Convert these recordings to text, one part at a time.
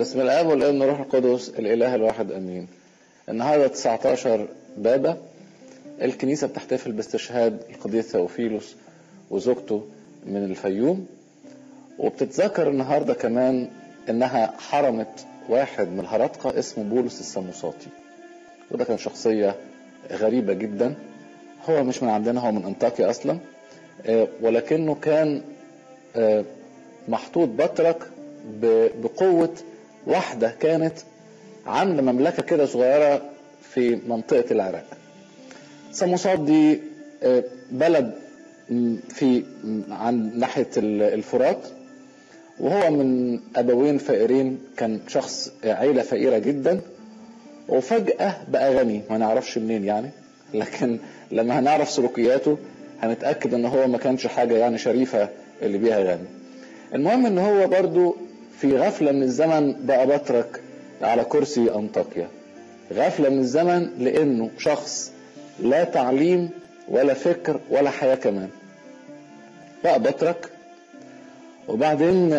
بسم الاب والابن والروح القدس الاله الواحد امين النهارده 19 بابا الكنيسه بتحتفل باستشهاد القديس ثوفيلوس وزوجته من الفيوم وبتتذكر النهارده كمان انها حرمت واحد من الهرطقه اسمه بولس السموساطي وده كان شخصيه غريبه جدا هو مش من عندنا هو من انطاكيا اصلا ولكنه كان محطوط بطرك بقوه واحده كانت عامله مملكه كده صغيره في منطقه العراق سموسات دي بلد في عن ناحيه الفرات وهو من ابوين فقيرين كان شخص عيله فقيره جدا وفجاه بقى غني ما نعرفش منين يعني لكن لما هنعرف سلوكياته هنتاكد ان هو ما كانش حاجه يعني شريفه اللي بيها غني المهم ان هو برضو في غفله من الزمن بقى بطرك على كرسي انطاكيا غفله من الزمن لانه شخص لا تعليم ولا فكر ولا حياه كمان بقى بطرك وبعدين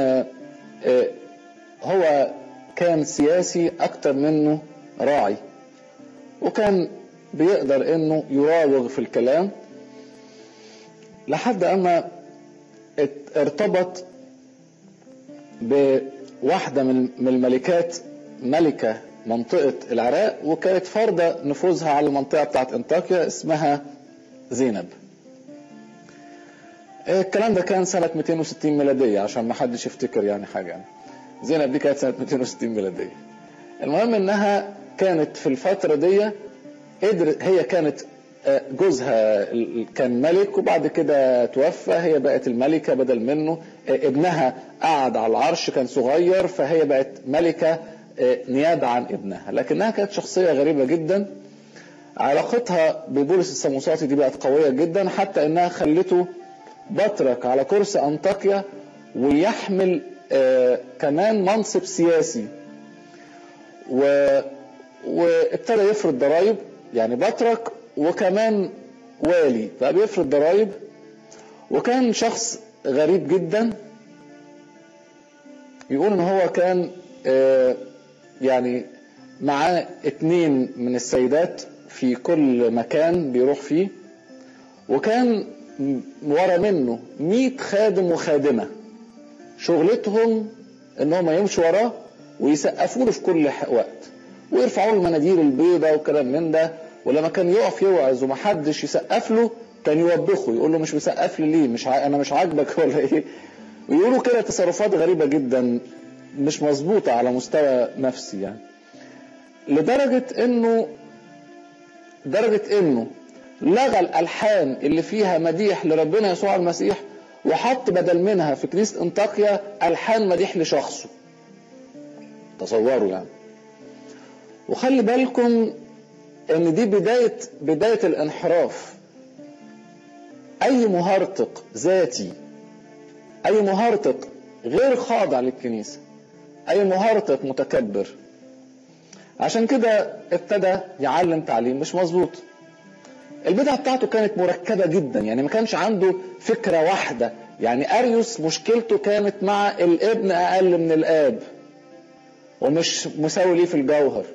هو كان سياسي اكتر منه راعي وكان بيقدر انه يراوغ في الكلام لحد اما ارتبط بواحدة من الملكات ملكة منطقة العراق وكانت فارضة نفوذها على المنطقة بتاعت انطاكيا اسمها زينب الكلام ده كان سنة 260 ميلادية عشان ما حدش يفتكر يعني حاجة يعني. زينب دي كانت سنة 260 ميلادية المهم انها كانت في الفترة دي قدر هي كانت جوزها كان ملك وبعد كده توفى هي بقت الملكة بدل منه ابنها قعد على العرش كان صغير فهي بقت ملكة نيابة عن ابنها لكنها كانت شخصية غريبة جدا علاقتها ببولس السموساطي دي بقت قوية جدا حتى انها خلته بطرك على كرسي انطاكيا ويحمل كمان منصب سياسي و وابتدى يفرض ضرائب يعني بطرك وكمان والي بقى بيفرض ضرائب وكان شخص غريب جدا يقول ان هو كان يعني معاه اتنين من السيدات في كل مكان بيروح فيه وكان ورا منه مئة خادم وخادمة شغلتهم ان هم يمشوا وراه ويسقفوا له في كل وقت ويرفعوا له المناديل البيضاء وكلام من ده ولما كان يقف يوعظ ومحدش يسقف له كان يوبخه يقول له مش مسقف لي ليه مش ع... انا مش عاجبك ولا ايه ويقولوا كده تصرفات غريبة جدا مش مظبوطة على مستوى نفسي يعني لدرجة انه درجة انه لغى الالحان اللي فيها مديح لربنا يسوع المسيح وحط بدل منها في كنيسة انطاكيا الحان مديح لشخصه تصوروا يعني وخلي بالكم ان دي بداية بداية الانحراف اي مهرطق ذاتي اي مهرطق غير خاضع للكنيسة اي مهرطق متكبر عشان كده ابتدى يعلم تعليم مش مظبوط البدعة بتاعته كانت مركبة جدا يعني ما كانش عنده فكرة واحدة يعني اريوس مشكلته كانت مع الابن اقل من الاب ومش مساوي ليه في الجوهر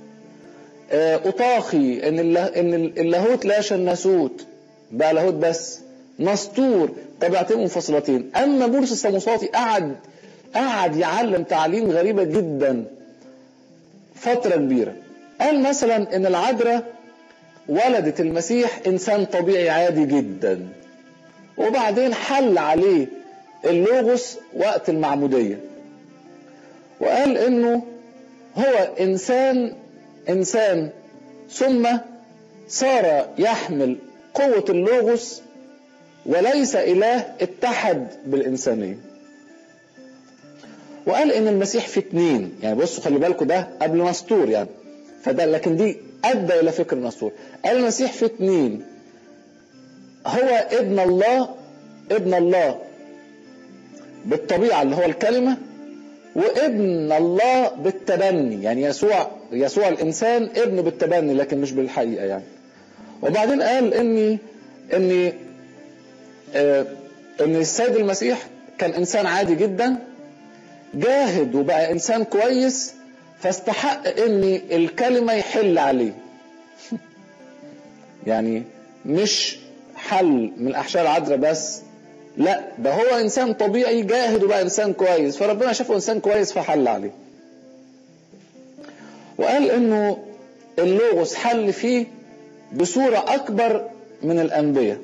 أطاخي إن إن اللاهوت لا الناسوت بقى لاهوت بس نسطور طبيعتين منفصلتين أما بولس السموساطي قعد قعد يعلم تعليم غريبة جدا فترة كبيرة قال مثلا إن العذراء ولدت المسيح إنسان طبيعي عادي جدا وبعدين حل عليه اللوغوس وقت المعمودية وقال إنه هو إنسان انسان ثم صار يحمل قوة اللوغوس وليس اله اتحد بالانسانية وقال ان المسيح في اتنين يعني بصوا خلي بالكم ده قبل نسطور يعني فده لكن دي ادى الى فكر نسطور قال المسيح في اتنين هو ابن الله ابن الله بالطبيعة اللي هو الكلمة وابن الله بالتبني يعني يسوع يسوع الانسان ابن بالتبني لكن مش بالحقيقه يعني وبعدين قال اني اني آه ان السيد المسيح كان انسان عادي جدا جاهد وبقى انسان كويس فاستحق ان الكلمة يحل عليه يعني مش حل من الاحشاء العذراء بس لا ده هو انسان طبيعي جاهد وبقى انسان كويس فربنا شافه انسان كويس فحل عليه وقال انه اللوغوس حل فيه بصورة اكبر من الانبياء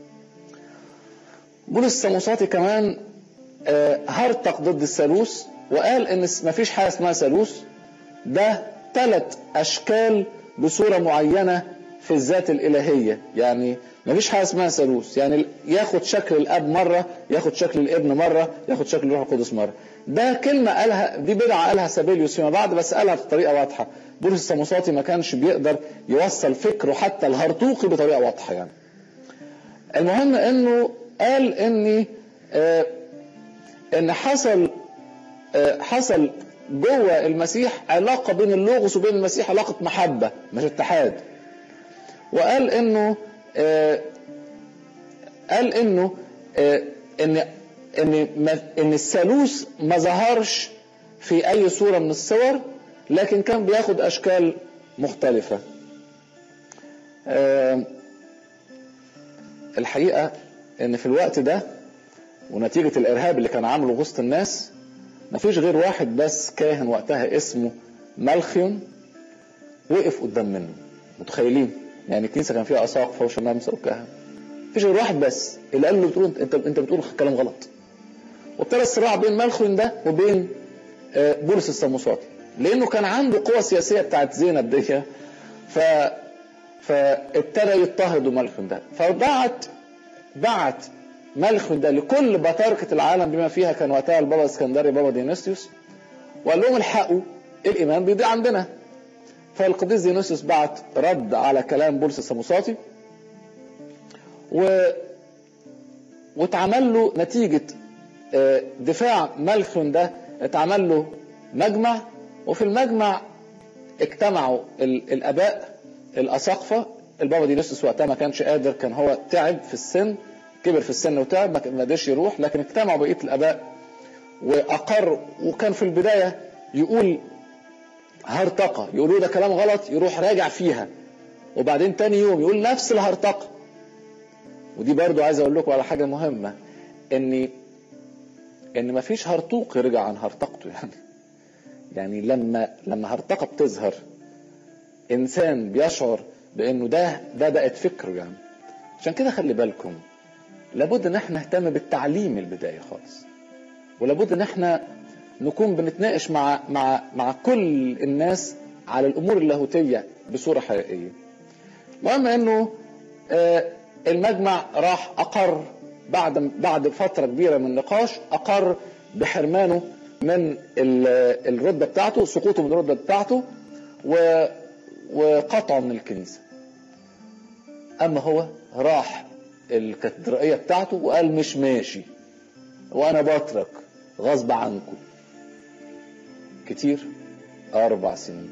بولس السموساطي كمان هرطق ضد الثالوث وقال ان مفيش حاجه اسمها ثالوث ده ثلاث اشكال بصوره معينه في الذات الالهيه يعني مفيش حاجه اسمها ثالوث يعني ياخد شكل الاب مره ياخد شكل الابن مره ياخد شكل الروح القدس مره ده كلمه قالها دي بدعه قالها سابيليوس فيما بعد بس قالها بطريقه واضحه بولس السموساطي ما كانش بيقدر يوصل فكره حتى الهرطوقي بطريقه واضحه يعني المهم انه قال اني آه ان حصل آه حصل جوه المسيح علاقه بين اللوغوس وبين المسيح علاقه محبه مش اتحاد وقال انه آه قال انه ان ان ان الثالوث ما ظهرش في اي صوره من الصور لكن كان بياخد اشكال مختلفه الحقيقه ان في الوقت ده ونتيجة الإرهاب اللي كان عامله وسط الناس مفيش غير واحد بس كاهن وقتها اسمه ملخيون وقف قدام منه متخيلين يعني الكنيسة كان فيها أساقفة وشمامسة وكهنة مفيش غير واحد بس اللي قال له بتقول انت انت بتقول كلام غلط وابتدى الصراع بين ملخيون ده وبين بولس السموساطي لانه كان عنده قوة سياسية بتاعت زينب دي ف فابتدى يضطهدوا ملخيون ده فبعت بعت ملخن ده لكل بطاركة العالم بما فيها كان وقتها البابا اسكندري بابا ديونيسيوس وقال لهم الحقوا الإيمان بيضيع عندنا فالقديس ديونيسيوس بعت رد على كلام بولس السموساطي و واتعمل له نتيجة دفاع ملخن ده اتعمل له مجمع وفي المجمع اجتمعوا الآباء الأساقفة البابا ديونيسيوس وقتها ما كانش قادر كان هو تعب في السن كبر في السن وتعب ما قدرش يروح لكن اجتمعوا بقيه الاباء واقر وكان في البدايه يقول هرطقه يقولوا ده كلام غلط يروح راجع فيها وبعدين تاني يوم يقول نفس الهرطقه ودي برضو عايز اقول لكم على حاجه مهمه ان ان ما فيش هرطوق يرجع عن هرطقته يعني يعني لما لما هرطقه بتظهر انسان بيشعر بانه ده ده بقت فكره يعني عشان كده خلي بالكم لابد ان احنا نهتم بالتعليم البدايه خالص ولابد ان احنا نكون بنتناقش مع مع مع كل الناس على الامور اللاهوتيه بصوره حقيقيه المهم انه المجمع راح اقر بعد بعد فتره كبيره من النقاش اقر بحرمانه من الرده بتاعته سقوطه من الرده بتاعته و وقطعه من الكنيسه اما هو راح الكاتدرائية بتاعته وقال مش ماشي وانا بترك غصب عنكم كتير اربع سنين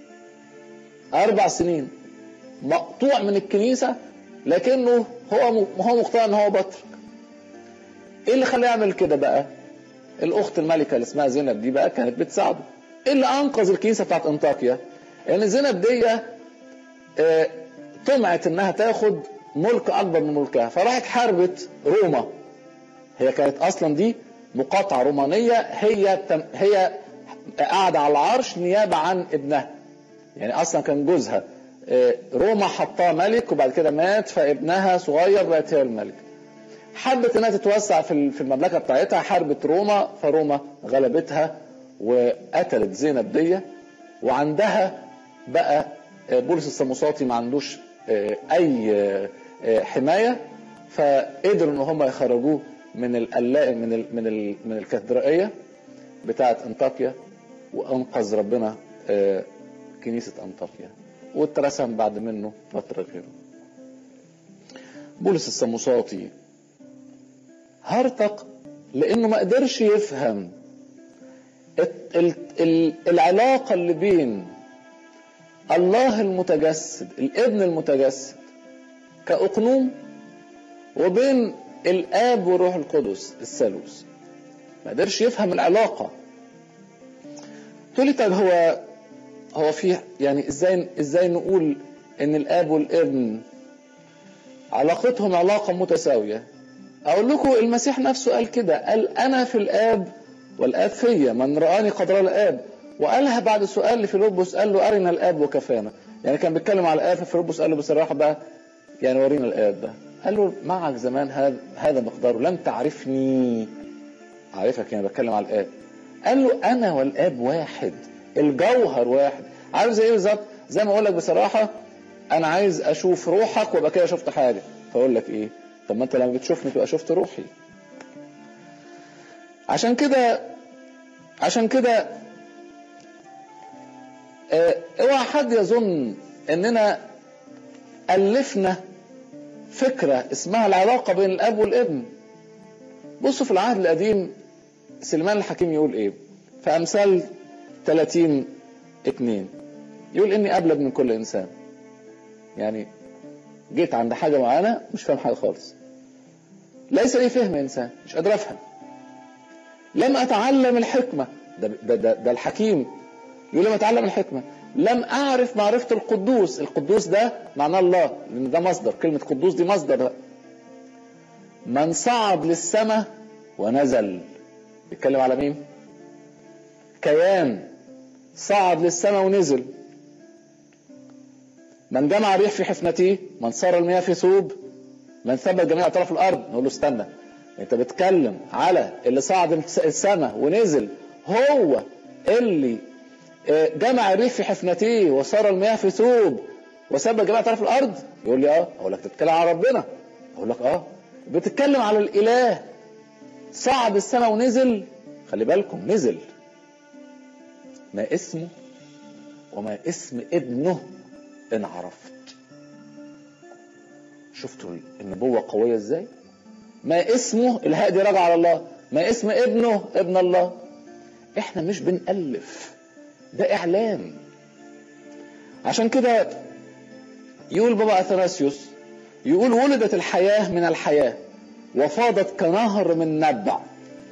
اربع سنين مقطوع من الكنيسة لكنه هو هو مقتنع ان هو بطرك ايه اللي خلاه يعمل كده بقى الاخت الملكة اللي اسمها زينب دي بقى كانت بتساعده ايه اللي انقذ الكنيسة بتاعت انطاكيا ان يعني زينب دي اه طمعت انها تاخد ملك اكبر من ملكها فراحت حاربت روما هي كانت اصلا دي مقاطعه رومانيه هي تم هي قاعده على العرش نيابه عن ابنها يعني اصلا كان جوزها روما حطاه ملك وبعد كده مات فابنها صغير بقت هي الملك حبت انها تتوسع في في المملكه بتاعتها حاربت روما فروما غلبتها وقتلت زينب دي وعندها بقى بولس السموساطي ما عندوش اي حمايه فقدروا ان هم يخرجوه من القلاء من ال من ال من الكاتدرائيه بتاعه انطاكيا وانقذ ربنا كنيسه انطاكيا واترسم بعد منه فتره غيره بولس السموساطي هرطق لانه ما قدرش يفهم العلاقه اللي بين الله المتجسد الابن المتجسد كأقنوم وبين الآب والروح القدس الثالوث ما قدرش يفهم العلاقة تقول لي طب هو هو في يعني ازاي ازاي نقول ان الاب والابن علاقتهم علاقه متساويه اقول لكم المسيح نفسه قال كده قال انا في الاب والاب فيا من رآني قد رأى الاب وقالها بعد سؤال لفيلبس قال له ارنا الاب وكفانا يعني كان بيتكلم على الاب ففيلبس قال له بصراحه بقى يعني ورينا الاب ده قال له معك زمان هذا هذا مقداره لم تعرفني عارفك يعني بتكلم على الاب قال له انا والاب واحد الجوهر واحد عارف زي ايه بالظبط زي ما اقول لك بصراحه انا عايز اشوف روحك وابقى كده شفت حاجه فاقول لك ايه طب ما انت لما بتشوفني تبقى شفت روحي عشان كده عشان كده اه اوعى حد يظن اننا الفنا فكره اسمها العلاقه بين الاب والابن بصوا في العهد القديم سليمان الحكيم يقول ايه في امثال 30 2 يقول اني ابلغ من كل انسان يعني جيت عند حاجه معينه مش فاهم حاجه خالص ليس لي فهم انسان مش قادر افهم لم اتعلم الحكمه ده ده ده, ده الحكيم يقول لم اتعلم الحكمه لم اعرف معرفه القدوس القدوس ده معناه الله لان ده مصدر كلمه قدوس دي مصدر من صعد للسماء ونزل بيتكلم على مين كيان صعد للسماء ونزل من جمع الريح في حفنته من صار المياه في ثوب من ثبت جميع اطراف الارض نقول له استنى انت بتتكلم على اللي صعد السماء ونزل هو اللي جمع الريح في حفنته وصار المياه في ثوب وثبت جميع اطراف الارض يقول لي اه اقول لك تتكلم على ربنا اقول لك اه بتتكلم على الاله صعد السماء ونزل خلي بالكم نزل ما اسمه وما اسم ابنه ان عرفت شفتوا النبوة قوية ازاي ما اسمه الهاء دي راجع على الله ما اسم ابنه ابن الله احنا مش بنألف ده اعلام عشان كده يقول بابا اثناسيوس يقول ولدت الحياة من الحياة وفاضت كنهر من نبع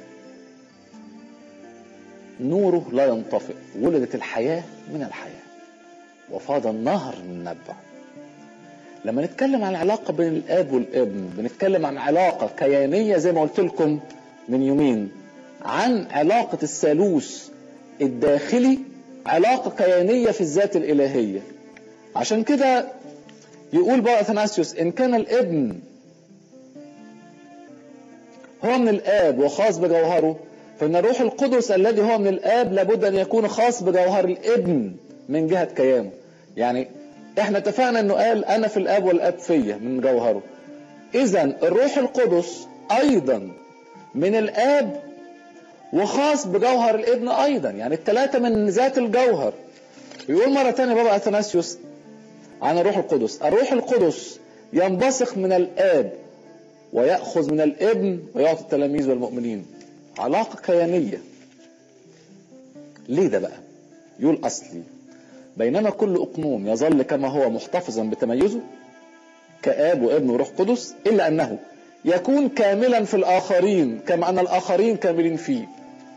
نوره لا ينطفئ ولدت الحياة من الحياة وفاض النهر من نبع لما نتكلم عن العلاقة بين الآب والابن بنتكلم عن علاقة كيانية زي ما قلت لكم من يومين عن علاقة الثالوث الداخلي علاقة كيانية في الذات الإلهية عشان كده يقول بقى أثناسيوس إن كان الابن هو من الآب وخاص بجوهره فإن الروح القدس الذي هو من الآب لابد أن يكون خاص بجوهر الابن من جهة كيانه يعني احنا اتفقنا انه قال انا في الاب والاب فيا من جوهره اذا الروح القدس ايضا من الاب وخاص بجوهر الابن ايضا يعني الثلاثة من ذات الجوهر يقول مرة تانية بابا اثناسيوس عن الروح القدس الروح القدس ينبثق من الاب ويأخذ من الابن ويعطي التلاميذ والمؤمنين علاقة كيانية ليه ده بقى يقول أصلي بينما كل أقنوم يظل كما هو محتفظا بتميزه كآب وابن وروح قدس إلا أنه يكون كاملا في الآخرين كما أن الآخرين كاملين فيه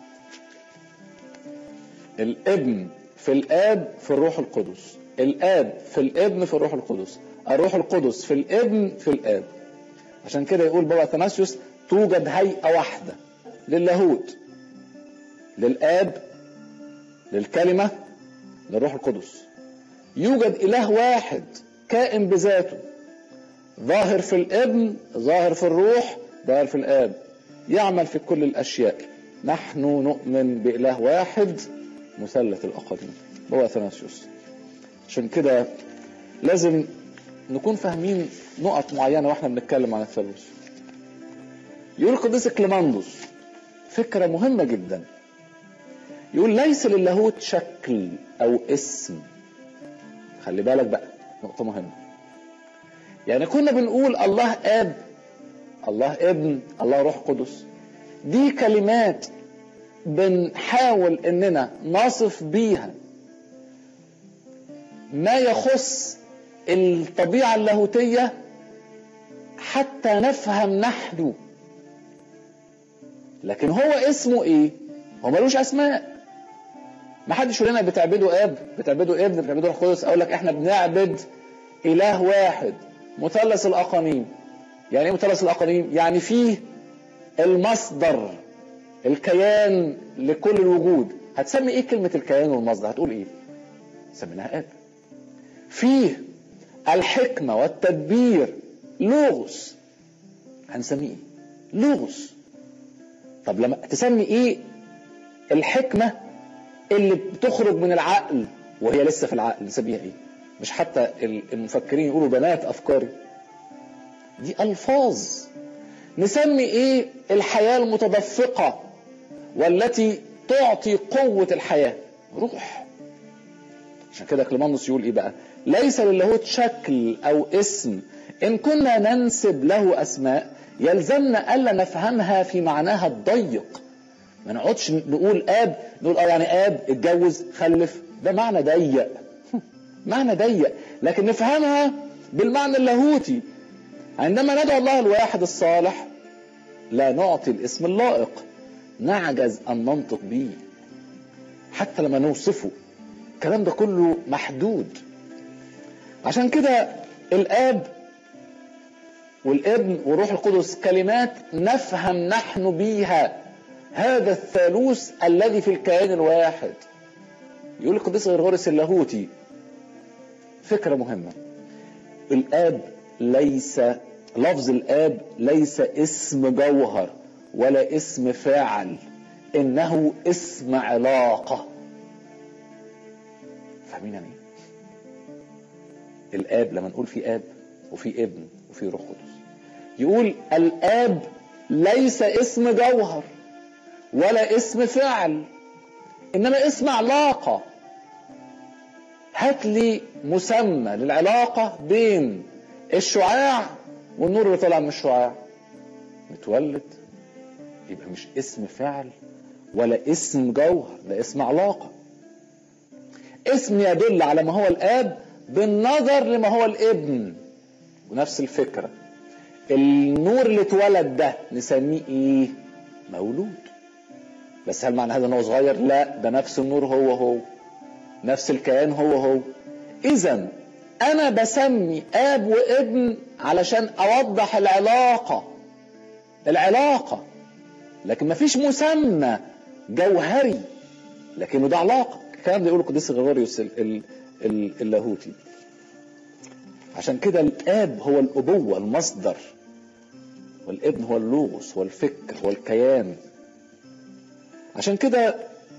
الابن في الآب في الروح القدس الآب في الابن في الروح القدس الروح القدس في الابن في الآب عشان كده يقول بابا اثناسيوس توجد هيئة واحدة للاهوت للآب للكلمة للروح القدس يوجد إله واحد كائن بذاته ظاهر في الابن ظاهر في الروح ظاهر في الآب يعمل في كل الأشياء نحن نؤمن بإله واحد مثلث الأقاليم هو أثناسيوس عشان كده لازم نكون فاهمين نقط معينة واحنا بنتكلم عن الثالوث يقول القديس كليماندوس فكرة مهمة جدا يقول ليس للاهوت شكل او اسم خلي بالك بقى نقطة مهمة يعني كنا بنقول الله اب الله ابن الله روح قدس دي كلمات بنحاول اننا نصف بيها ما يخص الطبيعة اللاهوتية حتى نفهم نحن لكن هو اسمه ايه هو ملوش اسماء ما حدش يقول لنا بتعبدوا اب بتعبدوا ابن بتعبدوا روح القدس اقول لك احنا بنعبد اله واحد مثلث الاقانيم يعني ايه مثلث الاقانيم يعني فيه المصدر الكيان لكل الوجود هتسمي ايه كلمه الكيان والمصدر هتقول ايه سميناها اب فيه الحكمه والتدبير لوغوس هنسميه ايه لوغوس طب لما تسمي ايه الحكمه اللي بتخرج من العقل وهي لسه في العقل نسميها ايه مش حتى المفكرين يقولوا بنات افكاري دي الفاظ نسمي ايه الحياه المتدفقه والتي تعطي قوه الحياه روح عشان كده كليماندوس يقول ايه بقى ليس للاهوت شكل او اسم ان كنا ننسب له اسماء يلزمنا الا نفهمها في معناها الضيق ما نقعدش نقول اب نقول اه يعني اب اتجوز خلف ده معنى ضيق معنى ضيق لكن نفهمها بالمعنى اللاهوتي عندما ندعو الله الواحد الصالح لا نعطي الاسم اللائق نعجز ان ننطق به حتى لما نوصفه الكلام ده كله محدود عشان كده الاب والابن والروح القدس كلمات نفهم نحن بيها هذا الثالوث الذي في الكيان الواحد يقول القديس غرغورس اللاهوتي فكرة مهمة الآب ليس لفظ الآب ليس اسم جوهر ولا اسم فاعل إنه اسم علاقة فاهمين يعني الآب لما نقول في آب وفي ابن وفي روح قدس يقول الآب ليس اسم جوهر ولا اسم فعل انما اسم علاقه هات لي مسمى للعلاقه بين الشعاع والنور اللي طالع من الشعاع متولد يبقى مش اسم فعل ولا اسم جوهر ده اسم علاقه اسم يدل على ما هو الاب بالنظر لما هو الابن ونفس الفكره النور اللي اتولد ده نسميه ايه مولود بس هل معنى هذا ان هو صغير لا ده نفس النور هو هو نفس الكيان هو هو اذا انا بسمي اب وابن علشان اوضح العلاقه العلاقه لكن ما فيش مسمى جوهري لكنه ده علاقه الكلام ده يقوله القديس غريغوريوس اللاهوتي عشان كده الاب هو الابوه المصدر والابن هو اللوغوس هو الفكر هو الكيان عشان كده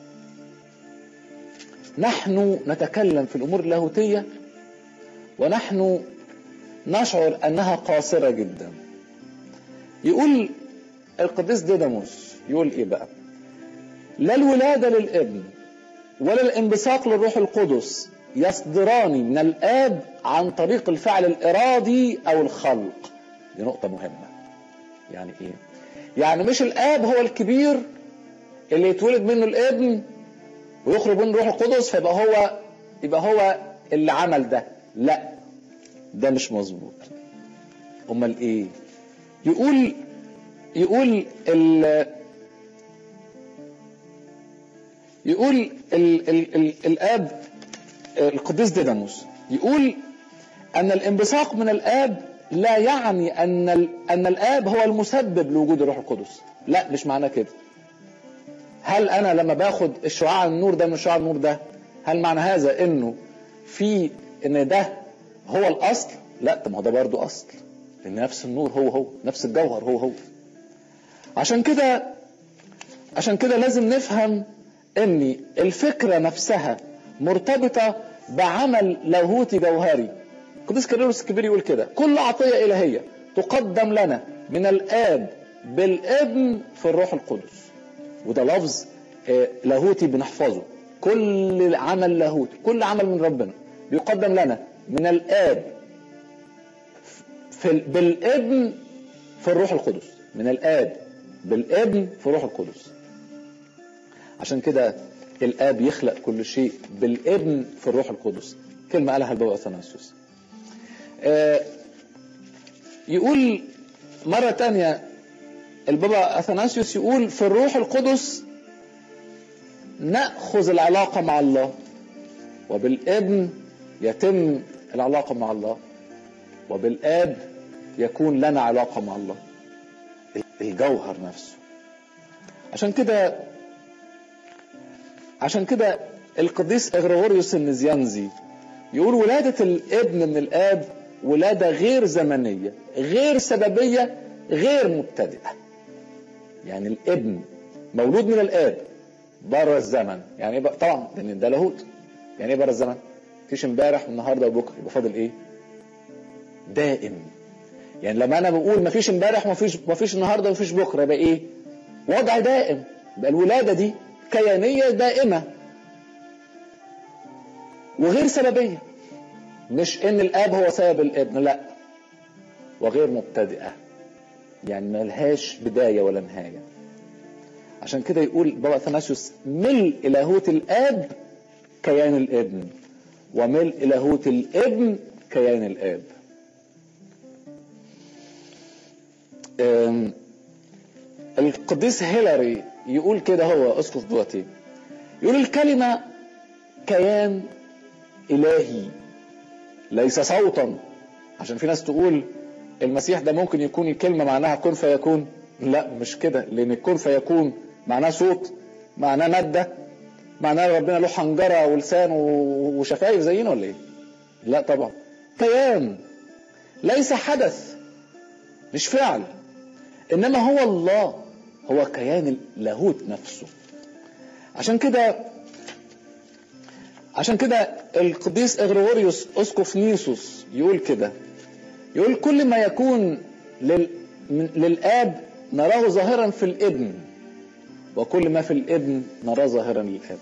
نحن نتكلم في الامور اللاهوتيه ونحن نشعر انها قاصره جدا يقول القديس ديداموس يقول ايه بقى لا الولاده للابن ولا الانبثاق للروح القدس يصدران من الاب عن طريق الفعل الارادي او الخلق دي نقطه مهمه يعني ايه يعني مش الاب هو الكبير اللي يتولد منه الابن ويخرج منه الروح القدس فيبقى هو يبقى هو اللي عمل ده لا ده مش مظبوط امال ايه يقول يقول ال يقول ال ال ال الاب القديس ديداموس يقول ان الانبثاق من الاب لا يعني ان ان الاب هو المسبب لوجود الروح القدس لا مش معناه كده هل انا لما باخد الشعاع النور ده من شعاع النور ده هل معنى هذا انه في ان ده هو الاصل لا طب ما هو ده برضه اصل لان نفس النور هو هو نفس الجوهر هو هو عشان كده عشان كده لازم نفهم ان الفكره نفسها مرتبطه بعمل لاهوتي جوهري القديس كيرلس الكبير يقول كده كل عطيه الهيه تقدم لنا من الاب بالابن في الروح القدس وده لفظ لاهوتي بنحفظه كل عمل لاهوتي كل عمل من ربنا بيقدم لنا من الاب في بالابن في الروح القدس من الاب بالابن في الروح القدس عشان كده الاب يخلق كل شيء بالابن في الروح القدس كلمه قالها البابا اثناسيوس يقول مره تانية البابا اثناسيوس يقول في الروح القدس ناخذ العلاقه مع الله وبالابن يتم العلاقه مع الله وبالاب يكون لنا علاقه مع الله الجوهر نفسه عشان كده عشان كده القديس اغريغوريوس النزيانزي يقول ولادة الابن من الاب ولادة غير زمنية غير سببية غير مبتدئة يعني الابن مولود من الاب بره الزمن يعني ايه طبعا لان ده لاهوت يعني ايه بره الزمن مفيش امبارح والنهارده وبكره يبقى فاضل ايه دائم يعني لما انا بقول مفيش امبارح ومفيش مفيش النهارده ومفيش بكره يبقى ايه وضع دائم يبقى الولاده دي كيانيه دائمه وغير سببيه مش ان الاب هو سبب الابن لا وغير مبتدئه يعني ملهاش بدايه ولا نهايه عشان كده يقول بابا اثناسيوس ملء لاهوت الاب كيان الابن وملء لاهوت الابن كيان الاب القديس هيلاري يقول كده هو اسقف دواتي يقول الكلمه كيان الهي ليس صوتا عشان في ناس تقول المسيح ده ممكن يكون كلمه معناها كن فيكون لا مش كده لان كن فيكون معناه صوت معناه ماده معناه ربنا له حنجره ولسان وشفايف زينا ولا ايه؟ لا طبعا كيان ليس حدث مش فعل انما هو الله هو كيان اللاهوت نفسه عشان كده عشان كده القديس اغريغوريوس اسقف نيسوس يقول كده يقول كل ما يكون لل... للاب نراه ظاهرا في الابن وكل ما في الابن نراه ظاهرا للاب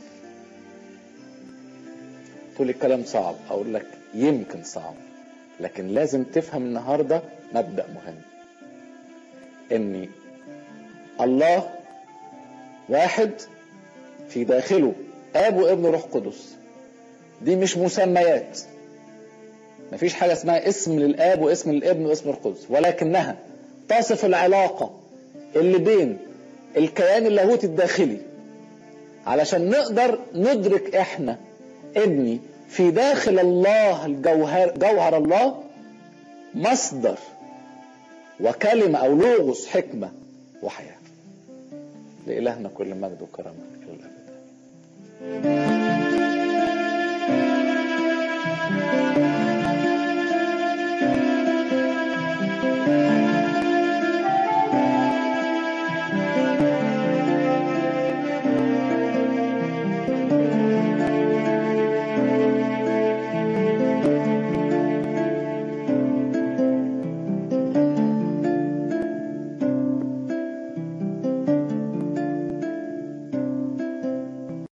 تقول الكلام صعب اقول لك يمكن صعب لكن لازم تفهم النهارده مبدا مهم ان الله واحد في داخله اب وابن روح قدس دي مش مسميات مفيش حاجه اسمها اسم للاب واسم للابن واسم القدس ولكنها تصف العلاقه اللي بين الكيان اللاهوتي الداخلي علشان نقدر ندرك احنا ابني في داخل الله الجوهر جوهر الله مصدر وكلمة أو لوغوس حكمة وحياة لإلهنا كل مجد وكرامة إلى الأبد